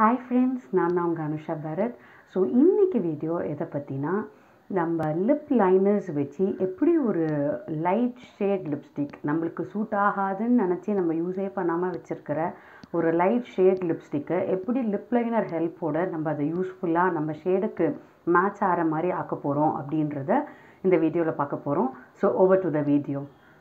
hi friends நான் தான் உங்கள் அனுஷா பரத் ஸோ இன்றைக்கி வீடியோ எதை பற்றினா நம்ம லிப் லைனர்ஸ் வச்சு எப்படி ஒரு லைட் ஷேட் லிப்ஸ்டிக் நம்மளுக்கு சூட் ஆகாதுன்னு நினச்சி நம்ம யூஸே பண்ணாமல் வச்சுருக்கிற ஒரு லைட் ஷேட் லிப்ஸ்டிக்கை எப்படி லிப் லைனர் ஹெல்ப்போட நம்ம அதை யூஸ்ஃபுல்லாக நம்ம ஷேடுக்கு மேட்ச் ஆகிற மாதிரி ஆக்க போகிறோம் அப்படின்றத இந்த வீடியோவில் பார்க்க போகிறோம் so over to the video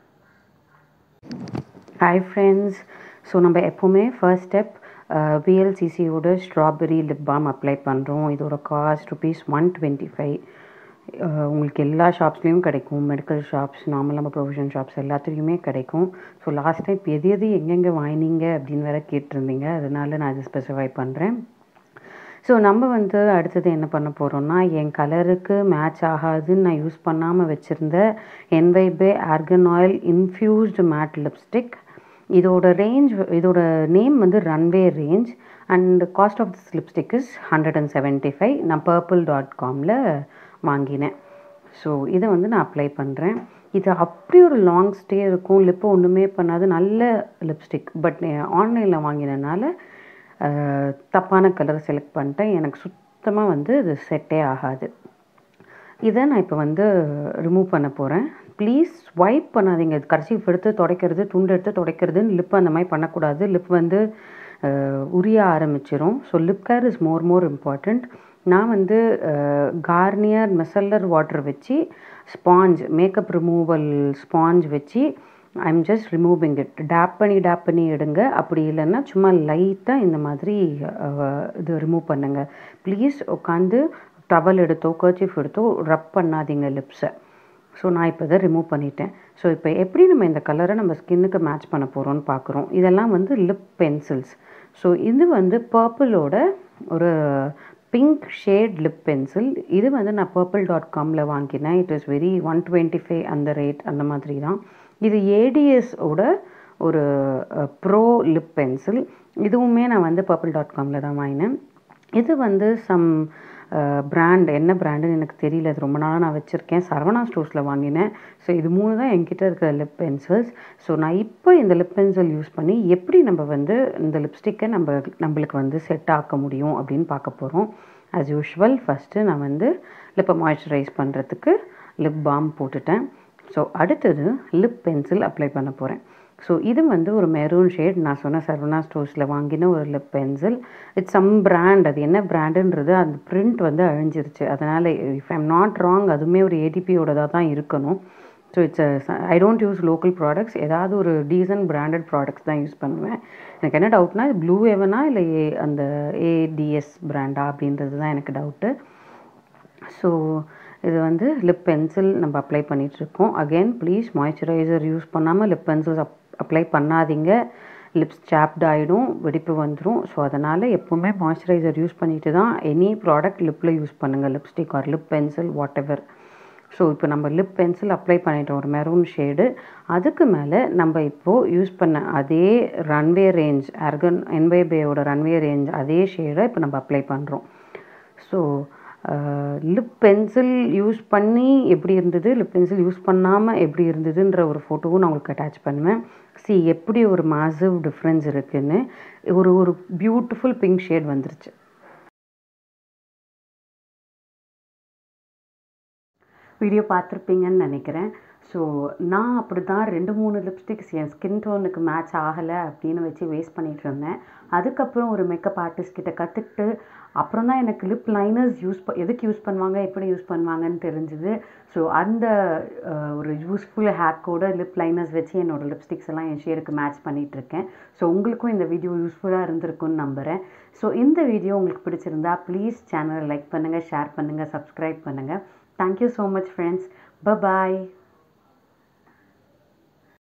hi friends so நம்ம எப்போவுமே ஃபர்ஸ்ட் ஸ்டெப் விஎல்சிசியோட ஸ்ட்ராபெரி லிப் பாம் அப்ளை பண்ணுறோம் இதோட cost rupees one twenty five உங்களுக்கு எல்லா ஷாப்ஸ்லேயும் கிடைக்கும் மெடிக்கல் ஷாப்ஸ் நார்மல் நம்ம ப்ரொவிஷன் ஷாப்ஸ் எல்லாத்துலேயுமே கிடைக்கும் ஸோ லாஸ்ட் டைம் எது எது எங்கெங்கே வாங்கினீங்க அப்படின்னு வேற கேட்டிருந்தீங்க அதனால நான் இதை ஸ்பெசிஃபை பண்ணுறேன் ஸோ நம்ம வந்து அடுத்தது என்ன பண்ண போகிறோம்னா என் கலருக்கு மேட்ச் ஆகாதுன்னு நான் யூஸ் பண்ணாமல் வச்சுருந்த NY Bae argan oil infused matte lipstick இதோட ரேஞ்ச் இதோட நேம் வந்து runway range and cost of this lipstick is hundred and seventy five நான் பர்பிள் டாட் காமில் வாங்கினேன் ஸோ இதை வந்து நான் அப்ளை பண்ணுறேன் இது அப்படி ஒரு லாங் ஸ்டே இருக்கும் லிப்பை ஒன்றுமே பண்ணாது நல்ல லிப்ஸ்டிக் பட் ஆன்லைனில் வாங்கினனால தப்பான கலர் செலக்ட் பண்ணிட்டேன் எனக்கு சுத்தமாக வந்து இது செட்டே ஆகாது இதை நான் இப்போ வந்து ரிமூவ் பண்ண போகிறேன் ப்ளீஸ் ஸ்வைப் பண்ணாதீங்க கர்சீஃப் எடுத்து துடைக்கிறது துண்டு எடுத்து துடைக்கிறதுன்னு லிப் அந்த மாதிரி பண்ணக்கூடாது லிப் வந்து உரிய ஆரம்பிச்சிரும் so lip care is more more important நான் வந்து கார்னியர் மெசல்லர் வாட்டர் வச்சு ஸ்பாஞ்ச் மேக்கப் ரிமூவல் ஸ்பாஞ்ச் வச்சு I am just removing it dab பண்ணி டேப் பண்ணி எடுங்க அப்படி இல்லைன்னா சும்மா லைட்டாக இந்த மாதிரி இது ரிமூவ் பண்ணுங்கள் ப்ளீஸ் உட்காந்து டவல் எடுத்தோ கர்ச்சிஃப் எடுத்தோ ரப் பண்ணாதீங்க லிப்ஸை ஸோ நான் இப்போ இதை ரிமூவ் பண்ணிட்டேன் ஸோ இப்போ எப்படி நம்ம இந்த கலரை நம்ம ஸ்கின்னுக்கு மேட்ச் பண்ண போகிறோம்னு பார்க்குறோம் இதெல்லாம் வந்து லிப் பென்சில்ஸ் ஸோ இது வந்து பர்பிளோட ஒரு பிங்க் ஷேட் லிப் பென்சில் இது வந்து நான் பர்பிள் டாட் காமில் வாங்கினேன் it is very one twenty five அந்த ரேட் அந்த மாதிரி தான் இது ஏடிஎஸோட ஒரு ப்ரோ லிப் பென்சில் இதுவுமே நான் வந்து பர்பிள் டாட் காமில் தான் வாங்கினேன் இது வந்து சம் பிராண்ட் என்ன பிராண்டுன்னு எனக்கு தெரியல அது ரொம்ப நாளாக நான் வச்சுருக்கேன் சரவணா ஸ்டோர்ஸில் வாங்கினேன் ஸோ இது மூணு தான் என்கிட்ட இருக்கிற லிப் பென்சில்ஸ் ஸோ நான் இப்போ இந்த லிப் பென்சில் யூஸ் பண்ணி எப்படி நம்ம வந்து இந்த லிப்ஸ்டிக்கை நம்ம நம்மளுக்கு வந்து செட் ஆக்க முடியும் அப்படின்னு பார்க்க போகிறோம் ஆஸ் யூஷுவல் ஃபஸ்ட்டு நான் வந்து லிப்பை மாய்ஸ்சரைஸ் பண்ணுறதுக்கு லிப் பாம் போட்டுட்டேன் ஸோ அடுத்தது லிப் பென்சில் அப்ளை பண்ண போகிறேன் ஸோ இது வந்து ஒரு மெரூன் ஷேட் நான் சொன்ன சர்வனா ஸ்டோர்ஸில் வாங்கின ஒரு lip pencil it's some brand அது என்ன பிராண்டுன்றது அந்த பிரிண்ட் வந்து அழிஞ்சிருச்சு அதனால் இஃப் ஐம் நாட் ராங் அதுவுமே ஒரு ஏடிபியோடதாக தான் இருக்கணும் so it's I don't use local products ஏதாவது ஒரு டீசன்ட் பிராண்டட் ப்ராடக்ட்ஸ் தான் யூஸ் பண்ணுவேன் எனக்கு என்ன டவுட்னா ப்ளூ எவனா இல்லை ஏ அந்த ஏடிஎஸ் பிராண்டா அப்படின்றது தான் எனக்கு டவுட்டு ஸோ இது வந்து லிப் பென்சில் நம்ம அப்ளை பண்ணிகிட்ருக்கோம் அகெயின் ப்ளீஸ் மாய்ஸ்சரைசர் யூஸ் பண்ணாமல் லிப் பென்சில்ஸ் அப் அப்ளை பண்ணாதீங்க லிப்ஸ் சாப்ட் ஆகிடும் வெடிப்பு வந்துடும் ஸோ அதனால் எப்போவுமே மாய்ஸ்சரைசர் யூஸ் பண்ணிட்டு தான் எனி ப்ராடக்ட் லிப்பில் யூஸ் பண்ணுங்கள் lipstick or lip pencil whatever so இப்போ நம்ம லிப் பென்சில் அப்ளை பண்ணிட்டோம் ஒரு மெரூன் ஷேடு அதுக்கு மேலே நம்ம இப்போது யூஸ் பண்ண அதே ரன்வே ரேஞ்ச் அர்கன் என்வைபேயோட ரன்வே ரேஞ்ச் அதே ஷேடை இப்போ நம்ம அப்ளை பண்ணுறோம் ஸோ லிப் பென்சில் யூஸ் பண்ணி எப்படி இருந்தது லிப் பென்சில் யூஸ் பண்ணாமல் எப்படி இருந்ததுன்ற ஒரு ஃபோட்டோவும் நான் உங்களுக்கு அட்டாச் பண்ணுவேன் சி எப்படி ஒரு மாசிவ் டிஃப்ரென்ஸ் இருக்குதுன்னு ஒரு ஒரு பியூட்டிஃபுல் பிங்க் ஷேட் வந்துருச்சு வீடியோ பார்த்துருப்பீங்கன்னு நினைக்கிறேன் ஸோ நான் அப்படி தான் ரெண்டு மூணு லிப்ஸ்டிக்ஸ் என் ஸ்கின் டோனுக்கு மேட்ச் ஆகலை அப்படின்னு வச்சு வேஸ்ட் பண்ணிகிட்டு இருந்தேன் அதுக்கப்புறம் ஒரு மேக்கப் ஆர்டிஸ்ட் கிட்ட கற்றுக்கிட்டு அப்புறம் தான் எனக்கு லிப் லைனர்ஸ் யூஸ் ப எதுக்கு யூஸ் பண்ணுவாங்க எப்படி யூஸ் பண்ணுவாங்கன்னு தெரிஞ்சுது ஸோ அந்த ஒரு யூஸ்ஃபுல் ஹேக்கோட லிப் லைனர்ஸ் வச்சு என்னோடய லிப்ஸ்டிக்ஸ் எல்லாம் என் ஷேருக்கு மேட்ச் பண்ணிகிட்ருக்கேன் ஸோ உங்களுக்கும் இந்த வீடியோ யூஸ்ஃபுல்லாக இருந்திருக்குன்னு நம்புகிறேன் ஸோ இந்த வீடியோ உங்களுக்கு பிடிச்சிருந்தா ப்ளீஸ் சேனலை லைக் பண்ணுங்கள் ஷேர் பண்ணுங்கள் சப்ஸ்கிரைப் பண்ணுங்கள் தேங்க்யூ ஸோ மச் ஃப்ரெண்ட்ஸ் ப பாய்